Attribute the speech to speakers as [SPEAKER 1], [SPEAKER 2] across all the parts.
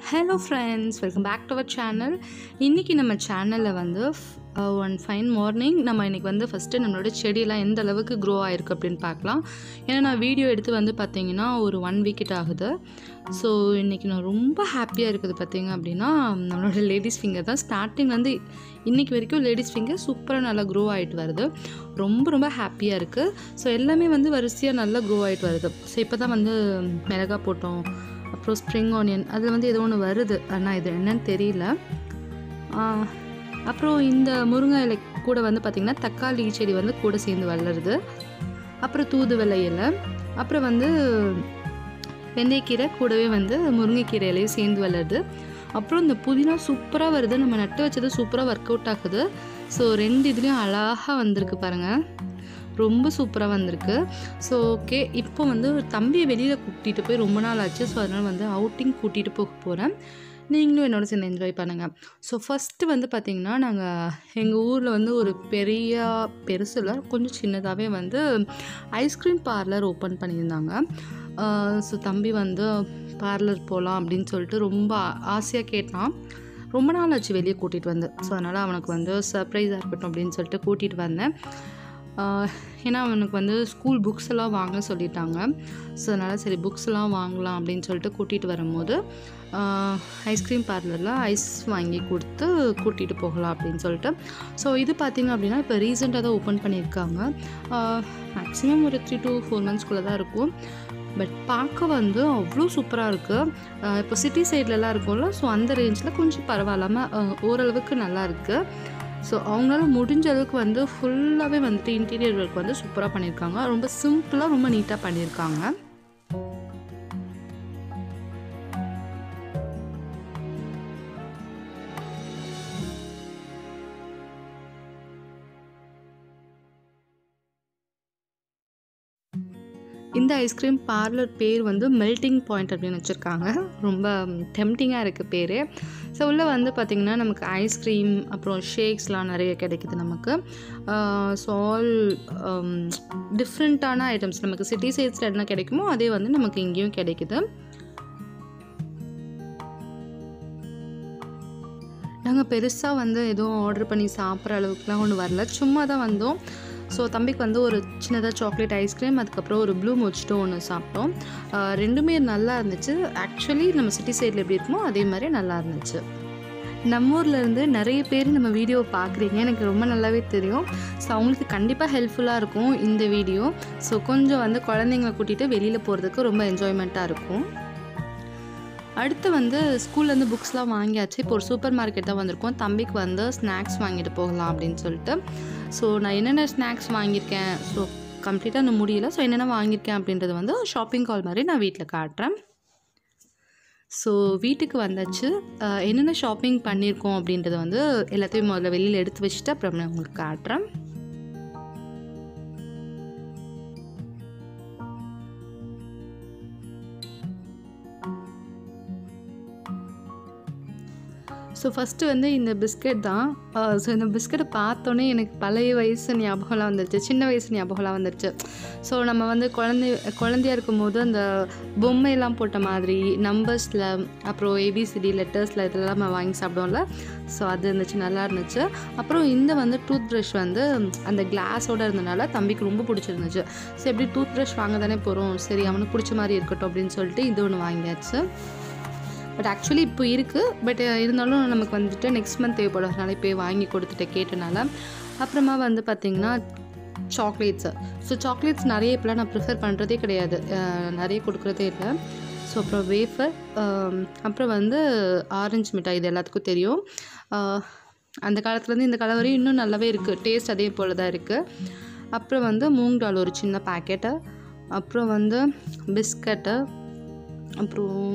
[SPEAKER 1] hello friends welcome back to our channel இன்றைக்கி நம்ம சேனலில் வந்து ஒன் ஃபைன் மார்னிங் நம்ம இன்றைக்கி வந்து ஃபஸ்ட்டு நம்மளோட செடியெல்லாம் எந்த அளவுக்கு க்ரோ ஆயிருக்கு அப்படின்னு பார்க்கலாம் ஏன்னா நான் வீடியோ எடுத்து வந்து பார்த்தீங்கன்னா ஒரு ஒன் வீக் கிட்ட ஆகுது ஸோ இன்றைக்கி நான் ரொம்ப ஹாப்பியாக இருக்குது பார்த்தீங்க அப்படின்னா நம்மளோட லேடிஸ் ஃபிங்கர் தான் ஸ்டார்டிங் வந்து இன்றைக்கி வரைக்கும் லேடிஸ் ஃபிங்கர் சூப்பராக நல்லா க்ரோ ஆகிட்டு வருது ரொம்ப ரொம்ப ஹாப்பியாக இருக்குது ஸோ எல்லாமே வந்து வரிசையாக நல்லா க்ரோ ஆகிட்டு வருது ஸோ இப்போ தான் வந்து மிளகா போட்டோம் அப்புறம் ஸ்ப்ரிங் ஆனியன் அதில் வந்து ஏதோ ஒன்று வருது ஆனால் இது என்னன்னு தெரியல ஆஹ், அப்புறம் இந்த முருங்கை இலை கூட வந்து பார்த்திங்கன்னா தக்காளி செடி வந்து கூட சேர்ந்து வளருது அப்புறம் தூதுவளை இலை அப்புறம் வந்து வெந்தயக்கீரை கூடவே வந்து முருங்கைக்கீரை இலையும் சேர்ந்து வளருது அப்புறம் இந்த புதினா சூப்பராக வருது நம்ம நட்டு வச்சது சூப்பராக ஒர்க் அவுட் ஆகுது ஸோ ரெண்டு இதுலேயும் அழகாக வந்திருக்கு பாருங்கள் ரொம்ப சூப்பராக வந்திருக்கு ஸோ ஓகே இப்போ வந்து ஒரு தம்பியை வெளியில் கூட்டிகிட்டு போய் ரொம்ப நாள் ஆச்சு ஸோ அதனால் வந்து அவுட்டிங் கூட்டிகிட்டு போக போகிறேன் நீங்களும் என்னோட சேர்ந்து என்ஜாய் பண்ணுங்கள் ஸோ ஃபஸ்ட்டு வந்து பார்த்திங்கன்னா நாங்கள் எங்கள் ஊரில் வந்து ஒரு பெரிய பெருசில் கொஞ்சம் சின்னதாகவே வந்து ஐஸ்கிரீம் பார்லர் ஓப்பன் பண்ணியிருந்தாங்க ஸோ தம்பி வந்து பார்லர் போகலாம் அப்படின்னு சொல்லிட்டு ரொம்ப ஆசையாக கேட்டான் ரொம்ப நாள் ஆச்சு வெளியே கூட்டிகிட்டு வந்து ஸோ அதனால் அவனுக்கு வந்து சர்ப்ரைஸாக இருக்கட்டும் அப்படின்னு சொல்லிட்டு கூட்டிகிட்டு வந்தேன் ஆஹ் ஏன்னா அவனுக்கு வந்து ஸ்கூல் புக்ஸ் எல்லாம் வாங்க சொல்லிட்டாங்க ஸோ அதனால் சரி புக்ஸ் எல்லாம் வாங்கலாம் அப்படின்னு சொல்லிட்டு கூட்டிகிட்டு வரும்போது ஐஸ்கிரீம் பார்லரில் ஐஸ் வாங்கி கொடுத்து கூட்டிகிட்டு போகலாம் அப்படின்னு சொல்லிட்டு ஸோ இது பார்த்திங்க அப்படின்னா இப்போ ரீசெண்டாக தான் ஓப்பன் பண்ணியிருக்காங்க மேக்ஸிமம் ஒரு த்ரீ டு ஃபோர் மந்த்ஸ்குள்ளே தான் இருக்கும் பட் பார்க்க வந்து அவ்வளோ சூப்பராக இருக்குது இப்போ சிட்டி சைட்லலாம் இருக்கும்ல ஸோ அந்த ரேஞ்சில் கொஞ்சம் பரவாயில்லாமல் ஓரளவுக்கு நல்லா இருக்குது ஸோ அவங்களால முடிஞ்ச அளவுக்கு வந்து ஃபுல்லாகவே வந்துட்டு இன்டீரியர் ஒர்க் வந்து சூப்பராக பண்ணியிருக்காங்க ரொம்ப சிம்பிளாக ரொம்ப நீட்டாக பண்ணியிருக்காங்க இந்த ஐஸ்கிரீம் பார்லர் பேர் வந்து மெல்ட்டிங் பாயிண்ட் அப்படின்னு வச்சுருக்காங்க ரொம்ப டெம்டிங்காக இருக்குது பேர் ஸோ உள்ளே வந்து பார்த்திங்கன்னா நமக்கு ஐஸ்கிரீம் அப்புறம் ஷேக்ஸ்லாம் நிறைய கிடைக்குது நமக்கு ஸோ ஆல் டிஃப்ரெண்ட்டான ஐட்டம்ஸ் நமக்கு சிட்டி சைட்ஸில் என்ன கிடைக்குமோ அதே வந்து நமக்கு இங்கேயும் கிடைக்குது நாங்கள் பெருசாக வந்து எதுவும் ஆர்டர் பண்ணி சாப்பிட்ற அளவுக்குலாம் ஒன்று வரல சும்மா தான் வந்தோம் ஸோ தம்பிக்கு வந்து ஒரு சின்னதாக சாக்லேட் ஐஸ்கிரீம் அதுக்கப்புறம் ஒரு ப்ளூ மொச்சிட்டோ ஒன்று சாப்பிட்டோம் ஆஹ் ரெண்டுமே நல்லா இருந்துச்சு ஆக்சுவலி நம்ம சிட்டி சைடில் எப்படி இருக்குமோ அதே மாதிரி நல்லா இருந்துச்சு நம்ம ஊர்ல இருந்து நிறைய பேர் நம்ம வீடியோ பார்க்குறீங்க எனக்கு ரொம்ப நல்லாவே தெரியும் ஸோ அவங்களுக்கு கண்டிப்பாக ஹெல்ப்ஃபுல்லாக இருக்கும் இந்த வீடியோ ஸோ கொஞ்சம் வந்து குழந்தைங்கள கூட்டிகிட்டு வெளியில் போகிறதுக்கு ரொம்ப என்ஜாய்மெண்ட்டாக இருக்கும் அடுத்து வந்து ஸ்கூல்லேருந்து புக்ஸ்லாம் வாங்கியாச்சு இப்போ ஒரு சூப்பர் மார்க்கெட் தான் வந்திருக்கோம் தம்பிக்கு வந்து ஸ்நாக்ஸ் வாங்கிட்டு போகலாம் அப்படின்னு சொல்லிட்டு ஸோ நான் என்னென்ன ஸ்நாக்ஸ் வாங்கியிருக்கேன் ஸோ கம்ப்ளீட்டாக இன்னும் முடியல ஸோ என்னென்ன வாங்கியிருக்கேன் அப்படின்றது வந்து ஷாப்பிங் கால் மாதிரி நான் வீட்டில் காட்டுறேன் ஸோ வீட்டுக்கு வந்தாச்சு அஹ் என்னென்ன ஷாப்பிங் பண்ணியிருக்கோம் அப்படின்றத வந்து எல்லாத்தையும் முதல்ல வெளியில் எடுத்து வச்சுட்டு அப்புறம் நான் உங்களுக்கு காட்டுறேன் ஸோ ஃபஸ்ட்டு வந்து இந்த பிஸ்கட் தான் ஸோ இந்த பிஸ்கட்டை பார்த்தோன்னே எனக்கு பழைய வயசு ஞாபகம்லாம் வந்துருச்சு சின்ன வயசு ஞாபகம்லாம் வந்துருச்சு ஸோ நம்ம வந்து குழந்தை குழந்தையா இருக்கும்போது அந்த பொம்மையெல்லாம் போட்ட மாதிரி நம்பர்ஸில் அப்புறம் ஏபிசிடி லெட்டர்ஸில் இதெல்லாம் நம்ம வாங்கி சாப்பிடுவோம்ல ஸோ அது இருந்துச்சு நல்லா இருந்துச்சு அப்புறம் இந்த வந்து டூத் ப்ரஷ் வந்து அந்த கிளாஸோடு இருந்தனால தம்பிக்கு ரொம்ப பிடிச்சிருந்துச்சு ஸோ எப்படி டூத் ப்ரஷ் வாங்க தானே போகிறோம் சரி அவனுக்கு பிடிச்ச மாதிரி இருக்கட்டும் அப்படின்னு சொல்லிட்டு இது ஒன்று வாங்கியாச்சு பட் ஆக்சுவலி இப்போ இருக்குது பட் இருந்தாலும் நமக்கு வந்துட்டு நெக்ஸ்ட் மந்த் தேவைப்படுறதுனால இப்போ வாங்கி கொடுத்துட்டு கேட்டனால அப்புறமா வந்து பார்த்திங்கன்னா சாக்லேட்ஸு ஸோ சாக்லேட்ஸ் நிறைய இப்போலாம் நான் ப்ரிஃபர் பண்ணுறதே கிடையாது அஹ் நிறைய கொடுக்குறதே இல்லை ஸோ அப்புறம் வேஃபர் அப்புறம் வந்து ஆரஞ்சு மிட்டாய் இது எல்லாத்துக்கும் தெரியும் அஹ் அந்த காலத்துலேருந்து இந்த காலம் வரையும் இன்னும் நல்லாவே இருக்குது டேஸ்ட் அதே போல் தான் இருக்குது அப்புறம் வந்து மூங் டால் ஒரு சின்ன பேக்கெட்டு அப்புறம் வந்து பிஸ்கட்டு அப்புறம்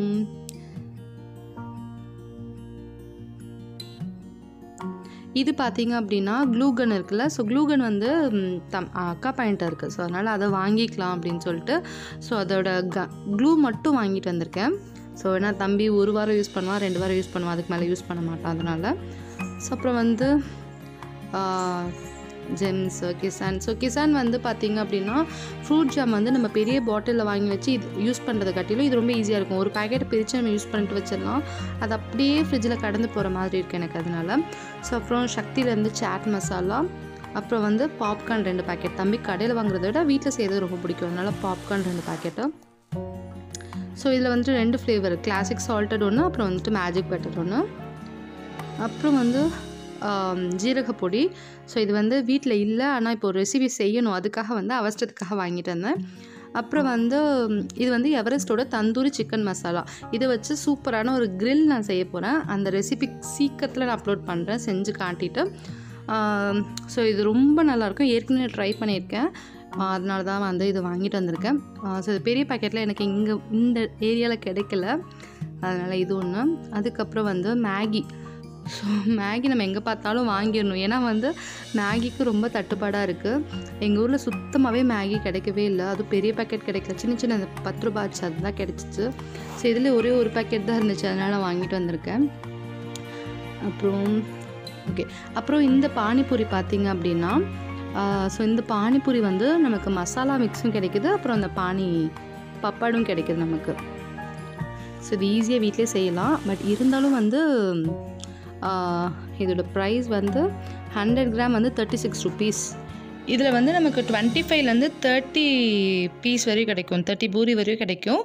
[SPEAKER 1] இது பார்த்தீங்க அப்படின்னா க்ளூகன் இருக்குல்ல ஸோ க்ளூகன் வந்து ம், தம் அக்கா பாயிண்ட்டாக இருக்குது ஸோ அதனால் அதை வாங்கிக்கலாம் அப்படின்னு சொல்லிட்டு ஸோ அதோட க க்ளூ மட்டும் வாங்கிட்டு வந்திருக்கேன் ஸோ ஏன்னா தம்பி ஒரு வாரம் யூஸ் பண்ணுவான் ரெண்டு வாரம் யூஸ் பண்ணுவான் அதுக்கு மேலே யூஸ் பண்ண மாட்டான் அதனால் ஸோ அப்புறம் வந்து ஜெம்ஸ் கிசான் ஸோ கிசான் வந்து பார்த்திங்க அப்படின்னா ஃப்ரூட் ஜாம் வந்து நம்ம பெரிய பாட்டிலில் வாங்கி வச்சு இது யூஸ் பண்ணுறதை காட்டிலும் இது ரொம்ப ஈஸியாக இருக்கும் ஒரு பேக்கெட் பிரித்து நம்ம யூஸ் பண்ணிட்டு வச்சிடலாம் அது அப்படியே ஃப்ரிட்ஜில் கடந்து போகிற மாதிரி இருக்குது எனக்கு அதனால ஸோ அப்புறம் சக்தியிலேருந்து சாட் மசாலா அப்புறம் வந்து பாப்கார்ன் ரெண்டு பேக்கெட் தம்பி கடையில் வாங்குறத விட வீட்டில் செய்கிறது ரொம்ப பிடிக்கும் அதனால பாப்கார்ன் ரெண்டு பேக்கெட்டு ஸோ இதில் வந்துட்டு ரெண்டு ஃப்ளேவர் கிளாசிக் சால்ட்டட் ஒன்று அப்புறம் வந்துட்டு மேஜிக் பட்டர் ஒன்று அப்புறம் வந்து ஆம், ஜீரக பொடி ஸோ இது வந்து வீட்டில் இல்லை ஆனால் இப்போ ஒரு ரெசிபி செய்யணும் அதுக்காக வந்து அவசரத்துக்காக வாங்கிட்டு வந்தேன் அப்புறம் வந்து ம், இது வந்து எவரெஸ்ட்டோட தந்தூரி சிக்கன் மசாலா இதை வச்சு சூப்பரான ஒரு grill நான் செய்ய போகிறேன் அந்த ரெசிபி சீக்கிரத்தில் நான் அப்லோட் பண்ணுறேன் செஞ்சு காட்டிட்டு ஸோ இது ரொம்ப நல்லாயிருக்கும் ஏற்கனவே ட்ரை பண்ணியிருக்கேன் ஆஹ் அதனால தான் வந்து இது வாங்கிட்டு வந்திருக்கேன் ஸோ இது பெரிய பேக்கெட்டில் எனக்கு இங்கே இந்த ஏரியாவில் கிடைக்கல அதனால் இது ஒன்று அதுக்கப்புறம் வந்து மேகி ஸோ மேகி நம்ம எங்கே பார்த்தாலும் வாங்கிடணும் ஏன்னா வந்து மேகிக்கு ரொம்ப தட்டுப்பாடாக இருக்குது எங்கள் ஊரில் சுத்தமாகவே மேகி கிடைக்கவே இல்லை அதுவும் பெரிய பேக்கெட் கிடைக்கல சின்ன சின்ன அந்த பத்து ரூபா ஆச்சு அதுதான் கிடச்சிச்சு ஸோ இதில் ஒரே ஒரு பேக்கெட் தான் இருந்துச்சு அதனால் நான் வாங்கிட்டு வந்திருக்கேன் அப்புறம் ஓகே அப்புறம் இந்த பானிபூரி பார்த்தீங்க அப்படின்னா ஸோ இந்த பானிபூரி வந்து நமக்கு மசாலா மிக்ஸும் கிடைக்குது அப்புறம் அந்த பானி பப்பாடும் கிடைக்குது நமக்கு ஸோ இது ஈஸியாக வீட்டிலே செய்யலாம் பட் இருந்தாலும் வந்து ஆஹ், இதோட ப்ரைஸ் வந்து ஹண்ட்ரட் கிராம் வந்து தேர்ட்டி சிக்ஸ் ருபீஸ் இதில் வந்து நமக்கு டுவெண்ட்டி ஃபைவ்லேருந்து தேர்ட்டி பீஸ் வரையும் கிடைக்கும் தேர்ட்டி பூரி வரையும் கிடைக்கும்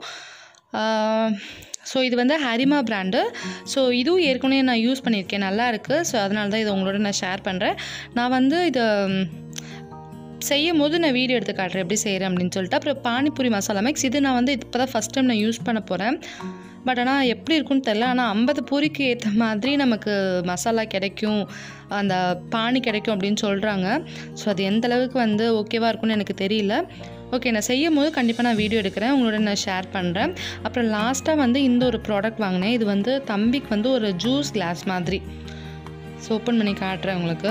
[SPEAKER 1] ஸோ இது வந்து ஹரிமா பிராண்டு ஸோ இதுவும் ஏற்கனவே நான் யூஸ் பண்ணியிருக்கேன் நல்லா இருக்குது ஸோ அதனால தான் இதை உங்களோட நான் ஷேர் பண்ணுறேன் நான் வந்து இதை ம், செய்யும் போது நான் வீடியோ எடுத்து காட்டுறேன் எப்படி செய்கிறேன் அப்படின்னு சொல்லிட்டு அப்புறம் பானிபூரி மசாலா மிக்ஸ் இது நான் வந்து இப்போ தான் ஃபஸ்ட் டைம் நான் யூஸ் பண்ண போகிறேன் பட் ஆனால் எப்படி இருக்குன்னு தெரில ஆனால் ஐம்பது பூரிக்கு ஏற்ற மாதிரி நமக்கு மசாலா கிடைக்கும் அந்த பானி கிடைக்கும் அப்படின்னு சொல்கிறாங்க ஸோ அது எந்த அளவுக்கு வந்து ஓகேவாக இருக்கும்னு எனக்கு தெரியல ஓகே நான் செய்யும் போது கண்டிப்பாக நான் வீடியோ எடுக்கிறேன் உங்களோட நான் ஷேர் பண்ணுறேன் அப்புறம் லாஸ்ட்டாக வந்து இந்த ஒரு ப்ராடக்ட் வாங்கினேன் இது வந்து தம்பிக்கு வந்து ஒரு ஜூஸ் கிளாஸ் மாதிரி ஸோ ஓப்பன் பண்ணி காட்டுறேன் உங்களுக்கு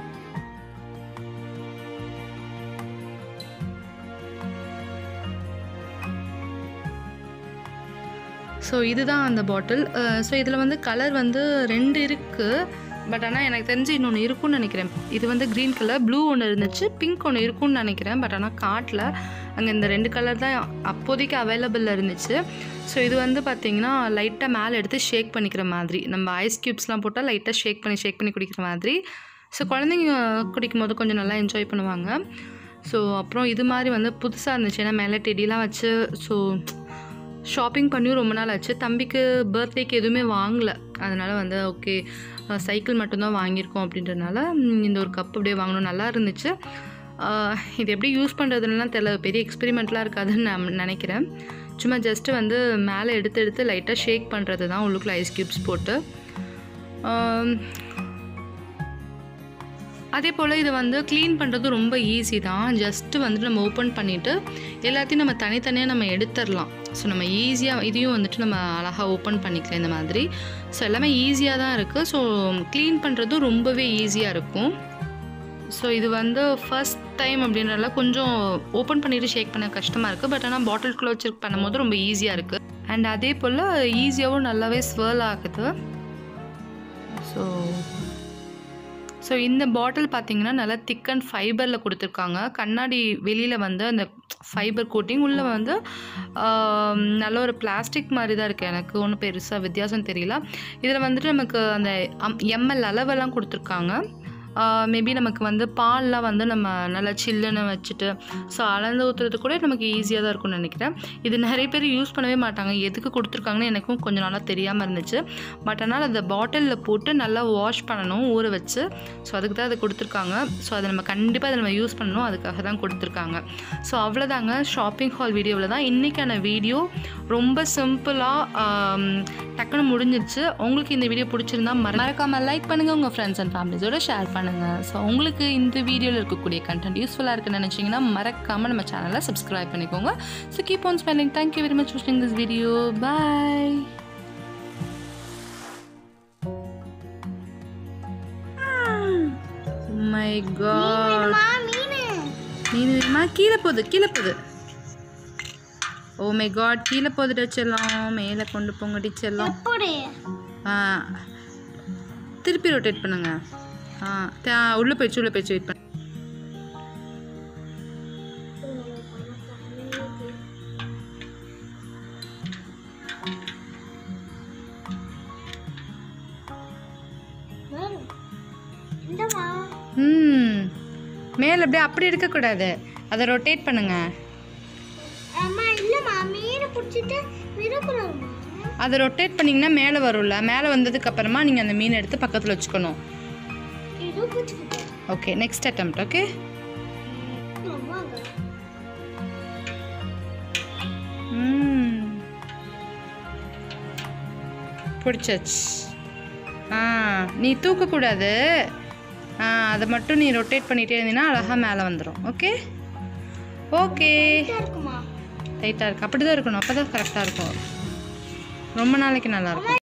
[SPEAKER 1] ஸோ இதுதான் அந்த பாட்டில் ஸோ இதில் வந்து கலர் வந்து ரெண்டு இருக்குது பட் ஆனால் எனக்கு தெரிஞ்சு இன்னொன்று இருக்கும்னு நினைக்கிறேன் இது வந்து க்ரீன் கலர் ப்ளூ ஒன்று இருந்துச்சு பிங்க் ஒன்று இருக்கும்னு நினைக்கிறேன் பட் ஆனால் காட்டில் அங்கே இந்த ரெண்டு கலர் தான் அப்போதைக்கு அவைலபிளில் இருந்துச்சு ஸோ இது வந்து பார்த்திங்கன்னா லைட்டாக மேலே எடுத்து ஷேக் பண்ணிக்கிற மாதிரி நம்ம ஐஸ் க்யூப்ஸ்லாம் போட்டால் லைட்டாக ஷேக் பண்ணி ஷேக் பண்ணி குடிக்கிற மாதிரி ஸோ குழந்தைங்க குடிக்கும் போது கொஞ்சம் நல்லா என்ஜாய் பண்ணுவாங்க ஸோ அப்புறம் இது மாதிரி வந்து புதுசாக இருந்துச்சு ஏன்னா மேலே டெடிலாம் வச்சு ஸோ ஷாப்பிங் பண்ணியும் ரொம்ப நாள் ஆச்சு தம்பிக்கு பர்த்டேக்கு எதுவுமே வாங்கலை அதனால் வந்து ஓகே சைக்கிள் மட்டும்தான் வாங்கியிருக்கோம் அப்படின்றனால ம், இந்த ஒரு கப் அப்படியே வாங்கணும் நல்லா இருந்துச்சு அஹ், இது எப்படி யூஸ் பண்ணுறதுலாம் தெரியல பெரிய எக்ஸ்பெரிமெண்ட்லாம் இருக்காதுன்னு நான் நினைக்கிறேன் சும்மா ஜஸ்ட்டு வந்து மேலே எடுத்து எடுத்து லைட்டாக ஷேக் பண்ணுறது தான் உள்ளுக்குள்ள ஐஸ் க்யூப்ஸ் போட்டு ஆம், அதே போல் இது வந்து க்ளீன் பண்ணுறது ரொம்ப ஈஸி தான் ஜஸ்ட்டு வந்துட்டு நம்ம ஓப்பன் பண்ணிவிட்டு எல்லாத்தையும் நம்ம தனித்தனியாக நம்ம எடுத்துடலாம் ஸோ நம்ம ஈஸியாக இதையும் வந்துட்டு நம்ம அழகாக ஓப்பன் பண்ணிக்கலாம் இந்த மாதிரி ஸோ எல்லாமே ஈஸியாக தான் இருக்குது ஸோ க்ளீன் பண்ணுறதும் ரொம்பவே ஈஸியாக இருக்கும் ஸோ இது வந்து ஃபர்ஸ்ட் டைம் அப்படின்றனால கொஞ்சம் ஓப்பன் பண்ணிட்டு ஷேக் பண்ண கஷ்டமாக இருக்குது பட் ஆனால் பாட்டில்குள்ளே வச்சு பண்ணும்போது ரொம்ப ஈஸியாக இருக்குது அண்ட் அதே போல் ஈஸியாகவும் நல்லாவே ஸ்வர்ல் ஆகுது ஸோ ஸோ இந்த பாட்டில் பார்த்தீங்கன்னா நல்லா திக் அண்ட் ஃபைபரில் கொடுத்துருக்காங்க கண்ணாடி வெளியில் வந்து அந்த ஃபைபர் கோட்டிங் உள்ளே வந்து ஆம், நல்ல ஒரு பிளாஸ்டிக் மாதிரி தான் இருக்குது எனக்கு ஒன்றும் பெருசாக வித்தியாசம் தெரியல இதில் வந்துட்டு நமக்கு அந்த எம்எல் அளவெல்லாம் கொடுத்துருக்காங்க மேபி நமக்கு வந்து பால்லாம் வந்து நம்ம நல்லா சில்லுன்னு வச்சுட்டு ஸோ அளந்து ஊற்றுறது கூட நமக்கு ஈஸியாக தான் இருக்கும்னு நினைக்கிறேன் இது நிறைய பேர் யூஸ் பண்ணவே மாட்டாங்க எதுக்கு கொடுத்துருக்காங்கன்னு எனக்கும் கொஞ்சம் நாளாக தெரியாமல் இருந்துச்சு பட் ஆனால் அந்த பாட்டிலில் போட்டு நல்லா வாஷ் பண்ணணும் ஊற வச்சு ஸோ அதுக்கு தான் அதை கொடுத்துருக்காங்க ஸோ அதை நம்ம கண்டிப்பாக அதை நம்ம யூஸ் பண்ணணும் அதுக்காக தான் கொடுத்துருக்காங்க ஸோ அவ்வளோதாங்க ஷாப்பிங் ஹால் வீடியோவில் தான் இன்றைக்கான வீடியோ ரொம்ப சிம்பிளாக டக்குன்னு முடிஞ்சிருச்சு உங்களுக்கு இந்த வீடியோ பிடிச்சிருந்தா மற மறக்காமல் லைக் பண்ணுங்கள் உங்கள் ஃப்ரெண்ட்ஸ் அண்ட் ஃபேமிலிஸோட ஷேர் பண்ணுங்கள் ஸோ உங்களுக்கு இந்த வீடியோவில் இருக்கக்கூடிய கண்டென்ட் யூஸ்ஃபுல்லாக இருக்குன்னு நினச்சிங்கன்னா மறக்காமல் நம்ம சேனலை சப்ஸ்கிரைப் பண்ணிக்கோங்க so keep on spending thank you very much வாட்சிங் this video bye my god மீன் வேணுமா கீழே போகுது கீழே போகுது ஓ மை காட் கீழே போகுதுடா செல்லம் மேலே கொண்டு போங்கடி செல்லம்
[SPEAKER 2] எப்படி
[SPEAKER 1] ஆ திருப்பி ரொட்டேட் பண்ணுங்க ஆ தே- உள்ளே போயிடுச்சு உள்ளே போயிடுச்சு வெயிட் பண்ணு மேலே அப்படியே அப்படி இருக்கக்கூடாது அதை ரொட்டேட் பண்ணுங்க
[SPEAKER 2] அம்மா இல்லம்மா மீனை பிடிச்சிட்டு விடக்கூடாதுமா
[SPEAKER 1] அதை ரொட்டேட் பண்ணிங்கன்னா மேலே வரும்ல மேலே வந்ததுக்கு அப்புறமா நீங்கள் அந்த மீனை எடுத்து பக்கத்தில் வச்சுக்கணும்
[SPEAKER 2] ஏதோ பிடிச்சிக்கிட்டேன்
[SPEAKER 1] ஓகே நெக்ஸ்ட் attempt ஓகே
[SPEAKER 2] அம்மாங்க
[SPEAKER 1] ம் பிடிச்சாச்சு ஆ நீ தூக்கக்கூடாது ஆ அதை மட்டும் நீ ரொட்டேட் பண்ணிகிட்டே இருந்தீங்கன்னா அழகாக மேலே வந்துடும் ஓகே ஓகே
[SPEAKER 2] இதா இருக்குமா
[SPEAKER 1] டைட்டாக இருக்கு அப்படி தான் இருக்கணும் அப்போ தான் கரெக்டாக இருக்கும் ரொம்ப நாளைக்கு நல்லா இருக்கும்